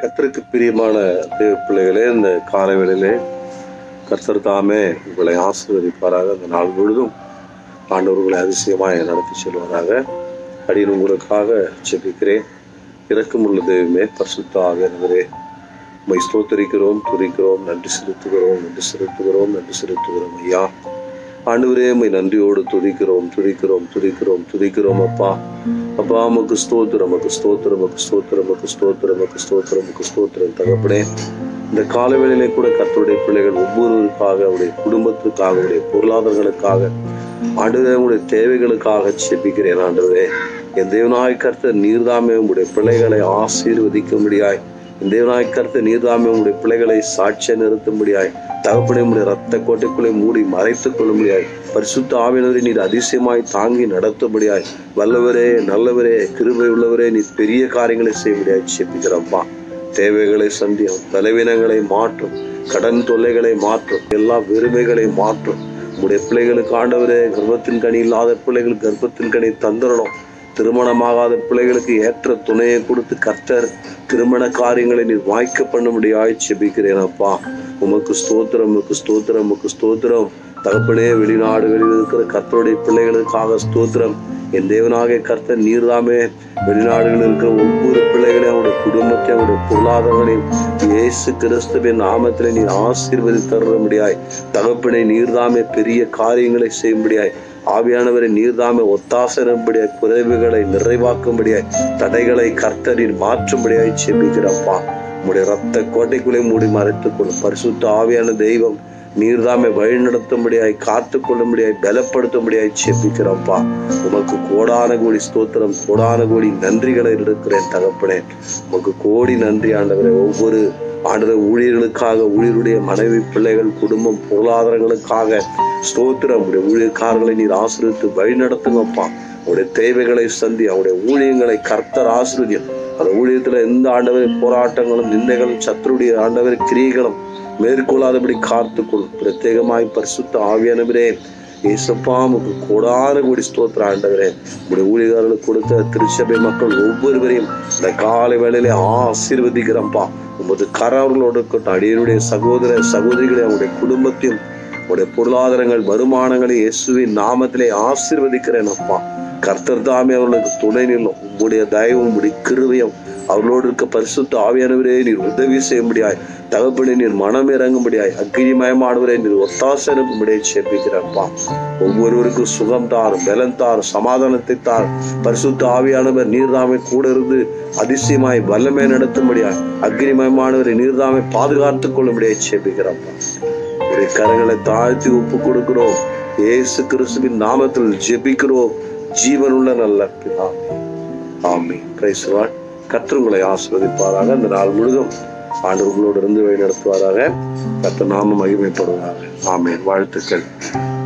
கர்த்தருக்கு பிரியமான தேவ பிள்ளைகளே இந்த காலை வேளையிலே கர்த்தர் தாமே உங்களை ஆசீர்வதிப்பாராக அந்த நாள் முழுதும் ஆண்டவர்களை அதிசயமாய் நடத்தி செல்வாராக அடியின் உங்களுக்காக ஜெபிக்கிறேன் இரக்கமுள்ள தெய்வமே பரிசுத்த ஆவியானவரே உம்மை ஸ்தோத்தரிக்கிறோம் துதிக்கிறோம் நன்றி செலுத்துகிறோம் நன்றி செலுத்துகிறோம் நன்றி செலுத்துகிறோம் ஐயா ஆண்டவரே உம்மை நன்றியோடு துதிக்கிறோம் துதிக்கிறோம் துதிக்கிறோம் துதிக்கிறோம் அப்பா அப்பா உமக்கு ஸ்தோத்திரம் உமக்கு ஸ்தோத்திரம் உமக்கு ஸ்தோத்திரம் உமக்கு ஸ்தோத்திரம் உமக்கு ஸ்தோத்திரம் உமக்கு ஸ்தோத்திரம் தகப்பனே இந்த காலவேளையிலே கூட கர்த்தருடைய பிள்ளைகள் ஒவ்வொருவருக்காக அவருடைய குடும்பத்துக்காக அவருடைய பொருளாதாரங்களுக்காக ஆண்டவரே உங்களுடைய தேவைகளுக்காக செபிக்கிறேன் ஆண்டவரே என் தேவனாய் கர்த்தர் நீர்தாமே உங்களுடைய பிள்ளைகளை ஆசீர்வதிக்கும்படியாய் என் தேவனாய் கர்த்தர் நீர்தாமே உங்களுடைய பிள்ளைகளை சாட்சிய நிறுத்தும்படியாய் தகப்பனே உடைய ரத்த கோட்டைக்குள்ளே மூடி மறைத்துக் கொள்ளும்படியாய் பரிசுத்த ஆவியனவரை நீர் அதிசயமாய் தாங்கி நடத்தும்படியாய் வல்லவரே நல்லவரே கிருபை உள்ளவரே நீர் பெரிய காரியங்களை செய்யும்படியாய் செப்பிக்கிறப்பா தேவைகளை சந்தியும் பலவீனங்களை மாற்றும் கடன் தொல்லைகளை மாற்றும் எல்லா வெறுமைகளை மாற்றும் உடைய பிள்ளைகளுக்கு ஆண்டவரே கர்ப்பத்தின் கனி இல்லாத பிள்ளைகளுக்கு கர்ப்பத்தின் கனி தந்துடணும் திருமணமாகாத பிள்ளைகளுக்கு ஏற்ற துணையை கொடுத்து கர்த்தர் திருமண காரியங்களை நீர் வாய்க்க பண்ணும்படியாய் செபிக்கிறேன் அப்பா உமக்கு ஸ்தோத்திரம் உமக்கு ஸ்தோத்திரம் உமக்கு ஸ்தோத்திரம் தகப்பனே வெளிநாடுகளில் இருக்கிற கர்த்தருடைய பிள்ளைகளுக்காக ஸ்தோத்திரம் என் தேவனாக கர்த்தர் நீர்தாமே வெளிநாடுகளில் இருக்கிற ஒவ்வொரு பிள்ளைகளையும் அவருடைய குடும்பத்தை அவருடைய பொருளாதாரங்களையும் இயேசு கிறிஸ்துவின் நாமத்திலே நீர் ஆசீர்வதி தரும்படியாய் தகப்பனை நீர்தாமே பெரிய காரியங்களை செய்யும்படியாய் ஆவியானவரை நீர்தாமே ஒத்தாசனம்படியாய் குறைவுகளை நிறைவாக்கும்படியாய் தடைகளை கர்த்தரில் மாற்றும்படியாய் செபிக்கிறப்பா உங்களுடைய ரத்த கோட்டைக்குள்ளே மூடி மறைத்துக் கொள்ளும் பரிசுத்த ஆவியான தெய்வம் நீர்தாமை வழிநடத்தும்படியாய் காத்து கொள்ளும்படியாய் பலப்படுத்தும்படியாய் செப்பிக்கிறப்பா உமக்கு கோடான கோடி ஸ்தோத்திரம் கோடான கோடி நன்றிகளை இருக்கிறேன் தகப்பனே உமக்கு கோடி நன்றி ஆண்டவரே ஒவ்வொரு ஆண்டவர் ஊழியர்களுக்காக ஊழியருடைய மனைவி பிள்ளைகள் குடும்பம் பொருளாதாரங்களுக்காக ஸ்தோத்திரம் உடைய ஊழியக்காரர்களை நீர் ஆசிரியத்து வழி நடத்துங்கப்பா உடைய தேவைகளை சந்தி அவருடைய ஊழியங்களை கர்த்தர் ஆசிரியம் அந்த ஊழியத்துல எந்த ஆண்டவரை போராட்டங்களும் நிந்தைகளும் சத்துருடைய ஆண்டவர் கிரியைகளும் மேற்கொள்ளாதபடி காத்துக்கொள்ளும் பிரத்யேகமாய் பரிசுத்த ஆவியானவரே ஏசப்பாமுக்கு கோடான கோடி ஸ்தோத்திர ஆண்டவரே உடைய ஊழியர்களுக்கு கொடுத்த திருச்சபை மக்கள் ஒவ்வொருவரையும் இந்த காலை வேளையிலே ஆசீர்வதிக்கிறப்பா உமது கரவர்களோடு இருக்கட்டும் அடியனுடைய சகோதர சகோதரிகளை அவருடைய குடும்பத்தையும் உடைய பொருளாதாரங்கள் வருமானங்களை இயேசுவின் நாமத்திலே ஆசீர்வதிக்கிறேன் அப்பா கர்த்தர் தாமே அவர்களுக்கு துணை நில்லும் உம்முடைய தயவும் உம்முடைய கிருவையும் அவர்களோடு இருக்க பரிசுத்த ஆவியானவரே நீர் உதவி செய்யும்படியாய் தகப்பனை நீர் மனம் இறங்கும்படியாய் அக்கினிமயமானவரே நீர் ஒத்தாசனும்படியை செப்பிக்கிறப்பா ஒவ்வொருவருக்கும் சுகம் தாரும் பலன் தாரும் சமாதானத்தை தார் பரிசுத்த ஆவியானவர் நீர்தாமை கூட இருந்து அதிசயமாய் வல்லமை நடத்தும்படியாய் அக்னிமயமானவரை நீர்தாமை பாதுகாத்துக் கொள்ளும்படியை செப்பிக்கிறப்பா உடைய கரங்களை தாழ்த்தி ஒப்பு கொடுக்கிறோம் ஏசு கிறிஸ்துவின் நாமத்தில் ஜெபிக்கிறோம் ஜீவனுள்ள நல்ல பிதாவே ஆமே பிரைஸ்வாட் கற்றுங்களை ஆசிர்வதிப்பாராக இந்த நாள் முழுதும் ஆண்டவர்களோடு இருந்து வழி நடத்துவாராக கத்த நாம மகிமைப்படுவதாக ஆமேன் வாழ்த்துக்கள்